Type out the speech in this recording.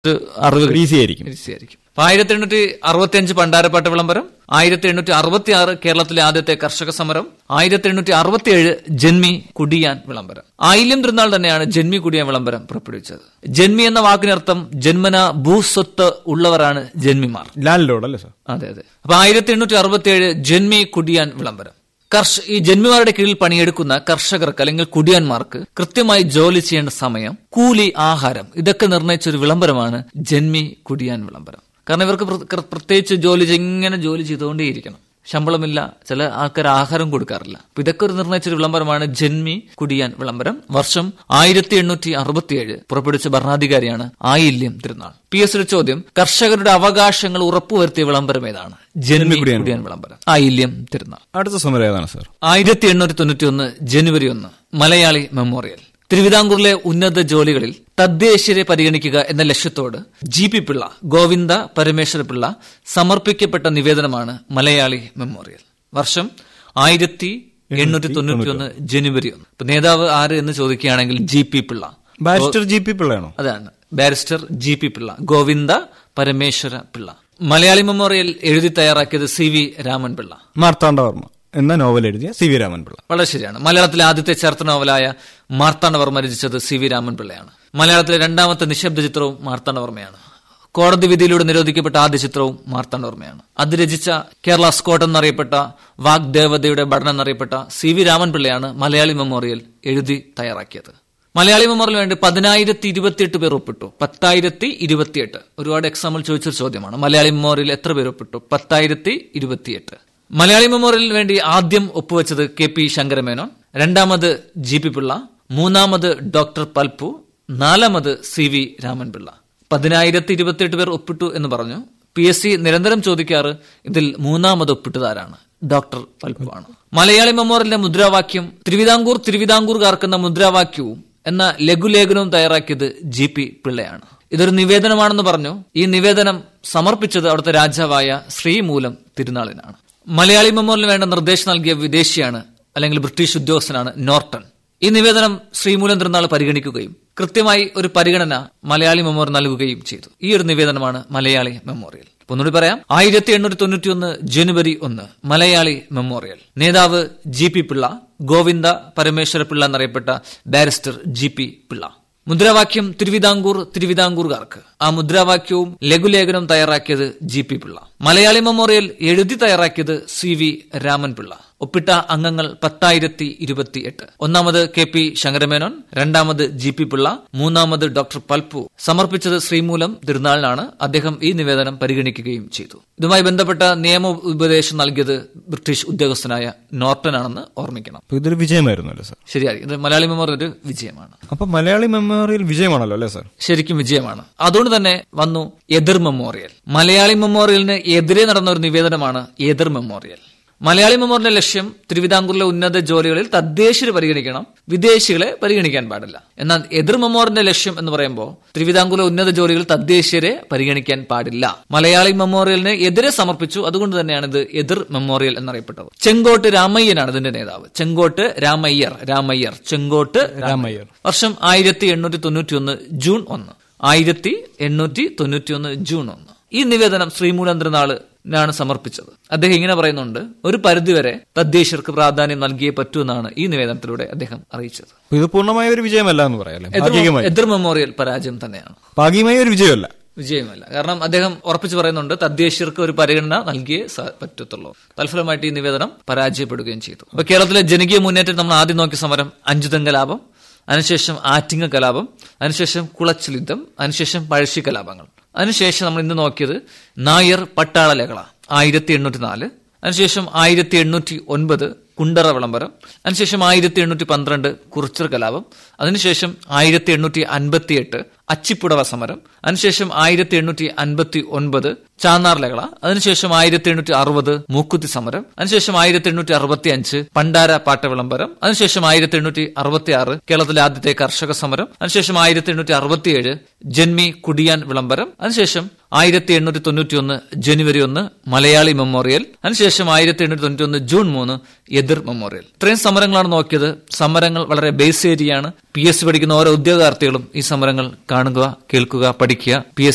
ഒരു അറിവ് ഈസി ആയിരിക്കും ഈസി ആയിരിക്കും അപ്പൊ ആയിരത്തി എണ്ണൂറ്റി അറുപത്തി അഞ്ച് പണ്ടാരപ്പാട്ട് വിളംബരം ആയിരത്തി എണ്ണൂറ്റി അറുപത്തി ആറ് കേരളത്തിലെ ആദ്യത്തെ കർഷക സമരം ആയിരത്തി എണ്ണൂറ്റി അറുപത്തി ഏഴ് ജന്മി കുടിയാൻ വിളംബരം ആയില്യം തിരുനാൾ തന്നെയാണ് ജന്മി കുടിയാൻ വിളംബരം പുറപ്പെടുവിച്ചത് ജന്മി എന്ന വാക്കിനർത്ഥം ജന്മന ഭൂസ്വത്ത് ഉള്ളവരാണ് ജന്മിമാർ ലാൻഡ് ലോഡ് അല്ലേ സാർ അതെ അതെ അപ്പൊ ആയിരത്തി എണ്ണൂറ്റി അറുപത്തി ഏഴ് ജന്മി കുടിയാൻ വിളംബരം കർഷ ഈ ജന്മിമാരുടെ കീഴിൽ പണിയെടുക്കുന്ന കർഷകർക്ക് അല്ലെങ്കിൽ കുടിയാന്മാർക്ക് കൃത്യമായി ജോലി ചെയ്യേണ്ട സമയം കൂലി ആഹാരം ഇതൊക്കെ നിർണയിച്ച ഒരു വിളംബരമാണ് ജന്മി കുടിയാൻ വിളംബരം കാരണം ഇവർക്ക് പ്ര- പ്ര- പ്രത്യേകിച്ച് ജോലി ചെയ്ത് ഇങ്ങനെ ജോലി ചെയ്തുകൊണ്ടേയിരിക്കണം ശമ്പളമില്ല ചില ആൾക്കാർ ആഹാരം കൊടുക്കാറില്ല അപ്പൊ ഇതൊക്കെ ഒരു നിർണയിച്ചൊരു വിളംബരമാണ് ജന്മി കുടിയാൻ വിളംബരം വർഷം ആയിരത്തി എണ്ണൂറ്റി അറുപത്തിയേഴ് പുറപ്പെടുവിച്ച ഭരണാധികാരിയാണ് ആയില്യം തിരുനാൾ പി എസ് ചോദ്യം കർഷകരുടെ അവകാശങ്ങൾ ഉറപ്പുവരുത്തിയ വിളംബരം ഏതാണ് ജന്മി കുടിയാൻ കുടിയാൻ വിളംബരം ആയില്യം തിരുനാൾ അടുത്ത സമരം ഏതാണ് സാർ ആയിരത്തി എണ്ണൂറ്റി തൊണ്ണൂറ്റി ഒന്ന് ജനുവരി ഒന്ന് മലയാളി മെമ്മോറിയൽ തിരുവിതാംകൂറിലെ ഉന്നത ജോലികളിൽ തദ്ദേശീയരെ പരിഗണിക്കുക എന്ന ലക്ഷ്യത്തോട് ജി പി പിള്ള ഗോവിന്ദ പരമേശ്വര പിള്ള സമർപ്പിക്കപ്പെട്ട നിവേദനമാണ് മലയാളി മെമ്മോറിയൽ വർഷം ആയിരത്തി എണ്ണൂറ്റി തൊണ്ണൂറ്റി ഒന്ന് ജനുവരി ഒന്ന് ഇപ്പൊ നേതാവ് ആര് എന്ന് ചോദിക്കുകയാണെങ്കിൽ G P Pillai barrister G P പിള്ളയാണോ അതാണ് barrister G P Pillai Govinda Parameswara Pillai Malayali memorial എഴുതി തയ്യാറാക്കിയത് സി വി രാമൻ പിള്ള മാർത്താണ്ഡവർമ്മ എന്ന നോവൽ എഴുതിയ സി വി രാമൻ പിള്ള വളരെ ശരിയാണ് മലയാളത്തിലെ ആദ്യത്തെ ചരിത്ര നോവലായ മാർത്താണ്ഡവർമ്മ രചിച്ചത് സി വി രാമൻ പിള്ളയാണ് മലയാളത്തിലെ രണ്ടാമത്തെ നിശബ്ദ ചിത്രവും മാർത്താണ്ഡവർമ്മയാണ് കോടതി വിധിയിലൂടെ നിരോധിക്കപ്പെട്ട ആദ്യ ചിത്രവും മാർത്താണ്ഡവർമ്മയാണ് അത് രചിച്ച കേരള സ്കോട്ട് എന്നറിയപ്പെട്ട വാഗ്ദേവതയുടെ പഠനം എന്നറിയപ്പെട്ട സി വി രാമൻ പിള്ളയാണ് മലയാളി മെമ്മോറിയൽ എഴുതി തയ്യാറാക്കിയത് മലയാളി മെമ്മോറിയൽ വേണ്ടി പതിനായിരത്തി ഇരുപത്തിയെട്ട് പേർ ഒപ്പിട്ടു പത്തായിരത്തി ഇരുപത്തിയെട്ട് ഒരുപാട് എക്സാമ്പിൾ ചോദിച്ചൊരു ചോദ്യമാണ് മലയാളി മെമ്മോറിയൽ എത്ര പേർ ഒപ്പിട്ടു പത്തായിരത്തി ഇരുപത്തിയെട്ട് മലയാളി മെമ്മോറിയലിന് വേണ്ടി ആദ്യം ഒപ്പുവെച്ചത് കെ പി ശങ്കരമേനോൻ രണ്ടാമത് ജി പി പിള്ള മൂന്നാമത് ഡോക്ടർ പൽപ്പു നാലാമത് സി വി രാമൻപിള്ള പതിനായിരത്തി ഇരുപത്തിയെട്ട് പേർ ഒപ്പിട്ടു എന്ന് പറഞ്ഞു പി എസ് സി നിരന്തരം ചോദിക്കാറ് ഇതിൽ മൂന്നാമത് ഒപ്പിട്ടതാരാണ് ഡോക്ടർ പൽപ്പു ആണ് മലയാളി മെമ്മോറിയലിന്റെ മുദ്രാവാക്യം തിരുവിതാംകൂർ തിരുവിതാംകൂർകാർക്കെന്ന മുദ്രാവാക്യവും എന്ന ലഘുലേഖനവും തയ്യാറാക്കിയത് ജി പി പിള്ളയാണ് ഇതൊരു നിവേദനമാണെന്ന് പറഞ്ഞു ഈ നിവേദനം സമർപ്പിച്ചത് അവിടുത്തെ രാജാവായ ശ്രീമൂലം തിരുനാളിനാണ് മലയാളി മെമ്മോറിയലിന് വേണ്ട നിർദ്ദേശം നൽകിയ വിദേശിയാണ് അല്ലെങ്കിൽ ബ്രിട്ടീഷ് ഉദ്യോഗസ്ഥനാണ് നോർട്ടൺ ഈ നിവേദനം ശ്രീമൂലം തിരുനാൾ പരിഗണിക്കുകയും കൃത്യമായി ഒരു പരിഗണന മലയാളി മെമ്മോറിയൽ നൽകുകയും ചെയ്തു ഈ ഒരു നിവേദനമാണ് മലയാളി മെമ്മോറിയൽ അപ്പൊ ഒന്നുകൂടി പറയാം ആയിരത്തി എണ്ണൂറ്റി തൊണ്ണൂറ്റി ഒന്ന് ജനുവരി ഒന്ന് മലയാളി മെമ്മോറിയൽ നേതാവ് ജി പി പിള്ള ഗോവിന്ദ പരമേശ്വര പിള്ള എന്നറിയപ്പെട്ട ബാരിസ്റ്റർ ജി പി പിള്ള മുദ്രാവാക്യം തിരുവിതാംകൂർ തിരുവിതാംകൂർകാർക്ക് ആ മുദ്രാവാക്യവും ലഘുലേഖനവും തയ്യാറാക്കിയത് G P Pillai Malayali memorial എഴുതി തയ്യാറാക്കിയത് സി വി രാമൻ പിള്ള ഒപ്പിട്ട അംഗങ്ങൾ പത്തായിരത്തി ഇരുപത്തി എട്ട് ഒന്നാമത് കെ പി ശങ്കരമേനോൻ രണ്ടാമത് ജി പി പിള്ള മൂന്നാമത് ഡോക്ടർ പൽപ്പു സമർപ്പിച്ചത് ശ്രീമൂലം തിരുനാളിനാണ് അദ്ദേഹം ഈ നിവേദനം പരിഗണിക്കുകയും ചെയ്തു ഇതുമായി ബന്ധപ്പെട്ട നിയമ ഉപദേശം നൽകിയത് ബ്രിട്ടീഷ് ഉദ്യോഗസ്ഥനായ നോർട്ടൺ ആണെന്ന് ഓർമ്മിക്കണം അപ്പൊ ഇതൊരു വിജയമായിരുന്നു അല്ലേ സാർ ശരിയായി ഇത് മലയാളി മെമ്മോറിയൽ ഒരു വിജയമാണ് അപ്പൊ മലയാളി മെമ്മോറിയൽ വിജയമാണല്ലോ അല്ലേ സാർ ശരിക്കും വിജയമാണ് അതുകൊണ്ട് തന്നെ വന്നു എതിർ മെമ്മോറിയൽ മലയാളി മെമ്മോറിയലിന് എതിരെ നടന്ന ഒരു നിവേദനമാണ് എതിർ മെമ്മോറിയൽ മലയാളി മെമ്മോറിയലിന്റെ ലക്ഷ്യം തിരുവിതാംകൂറിലെ ഉന്നത ജോലികളിൽ തദ്ദേശീയരെ പരിഗണിക്കണം വിദേശികളെ പരിഗണിക്കാൻ പാടില്ല എന്നാൽ എതിർ മെമ്മോറിയലിന്റെ ലക്ഷ്യം എന്ന് പറയുമ്പോൾ തിരുവിതാംകൂറിലെ ഉന്നത ജോലികൾ തദ്ദേശീയരെ പരിഗണിക്കാൻ പാടില്ല മലയാളി മെമ്മോറിയലിന് എതിരെ സമർപ്പിച്ചു അതുകൊണ്ട് തന്നെയാണ് ഇത് എതിർ മെമ്മോറിയൽ എന്നറിയപ്പെട്ടത് ചെങ്കോട്ട് രാമയ്യനാണ് ഇതിന്റെ നേതാവ് ചെങ്കോട്ട് രാമയ്യർ രാമയ്യർ ചെങ്കോട്ട് രാമയ്യർ. വർഷം ആയിരത്തി എണ്ണൂറ്റി തൊണ്ണൂറ്റി ഒന്ന് ജൂൺ ഒന്ന് ആയിരത്തി എണ്ണൂറ്റി തൊണ്ണൂറ്റി ഒന്ന് ജൂൺ ഒന്ന് ഈ നിവേദനം ശ്രീമൂലന്ദ്രനാളിനാണ് സമർപ്പിച്ചത് അദ്ദേഹം ഇങ്ങനെ പറയുന്നുണ്ട് ഒരു പരിധിവരെ തദ്ദേശീയർക്ക് പ്രാധാന്യം നൽകിയേ പറ്റൂ എന്നാണ് ഈ നിവേദനത്തിലൂടെ അദ്ദേഹം അറിയിച്ചത് അപ്പൊ ഇത് പൂർണ്ണമായ ഒരു വിജയമല്ല എന്ന് പറയാം അല്ലേ എതിർ ഭാഗികമായി എതിർ മെമ്മോറിയൽ പരാജയം തന്നെയാണ് ഭാഗികമായ ഒരു വിജയമല്ല വിജയമല്ല കാരണം അദ്ദേഹം ഉറപ്പിച്ചു പറയുന്നുണ്ട് തദ്ദേശീയർക്ക് ഒരു പരിഗണന നൽകിയേ സ- പറ്റത്തുള്ളൂ തൽഫലമായിട്ട് ഈ നിവേദനം പരാജയപ്പെടുകയും ചെയ്തു അപ്പൊ കേരളത്തിലെ ജനകീയ മുന്നേറ്റം നമ്മൾ ആദ്യം നോക്കിയ സമരം അഞ്ചുതം കലാപം അതിനുശേഷം ആറ്റിങ്ങ കലാപം അതിനുശേഷം കുളച്ചിൽ യുദ്ധം അതിനുശേഷം പഴശ്ശി കലാപങ്ങൾ അതിനുശേഷം നമ്മൾ ഇന്ന് നോക്കിയത് നായർ പട്ടാള ലഹള ആയിരത്തി എണ്ണൂറ്റി നാല് അതിനുശേഷം ആയിരത്തി എണ്ണൂറ്റി ഒൻപത് കുണ്ടറ വിളംബരം അതിനുശേഷം ആയിരത്തി എണ്ണൂറ്റി പന്ത്രണ്ട് കുറിച്ചർ കലാപം അതിനുശേഷം ആയിരത്തി എണ്ണൂറ്റി അൻപത്തി എട്ട് അച്ചിപ്പുടവ സമരം അതിനുശേഷം ആയിരത്തി എണ്ണൂറ്റി അൻപത്തി ഒൻപത് ചാന്നാർ ലഹള അതിനുശേഷം ആയിരത്തി എണ്ണൂറ്റി അറുപത് മൂക്കുത്തി സമരം അതിനുശേഷം ആയിരത്തി എണ്ണൂറ്റി അറുപത്തി അഞ്ച് പണ്ടാര പാട്ട വിളംബരം അതിനുശേഷം ആയിരത്തി എണ്ണൂറ്റി അറുപത്തി ആറ് കേരളത്തിലെ ആദ്യത്തെ കർഷക സമരം അതിനുശേഷം ആയിരത്തി എണ്ണൂറ്റി അറുപത്തിയേഴ് ജന്മി കുടിയാൻ വിളംബരം അതിനുശേഷം ആയിരത്തി എണ്ണൂറ്റി തൊണ്ണൂറ്റി ഒന്ന് ജനുവരി ഒന്ന് മലയാളി മെമ്മോറിയൽ അതിനുശേഷം ആയിരത്തി എണ്ണൂറ്റി തൊണ്ണൂറ്റി ഒന്ന് ജൂൺ മൂന്ന് എതിർ മെമ്മോറിയൽ ഇത്രയും സമരങ്ങളാണ് നോക്കിയത് സമരങ്ങൾ വളരെ ബേസ് ഏരിയയാണ് പി എസ് സി പഠിക്കുന്ന ഓരോ ഉദ്യോഗാർത്ഥികളും ഈ സമരങ്ങൾ കാണുക കേൾക്കുക പഠിക്കുക പി എസ്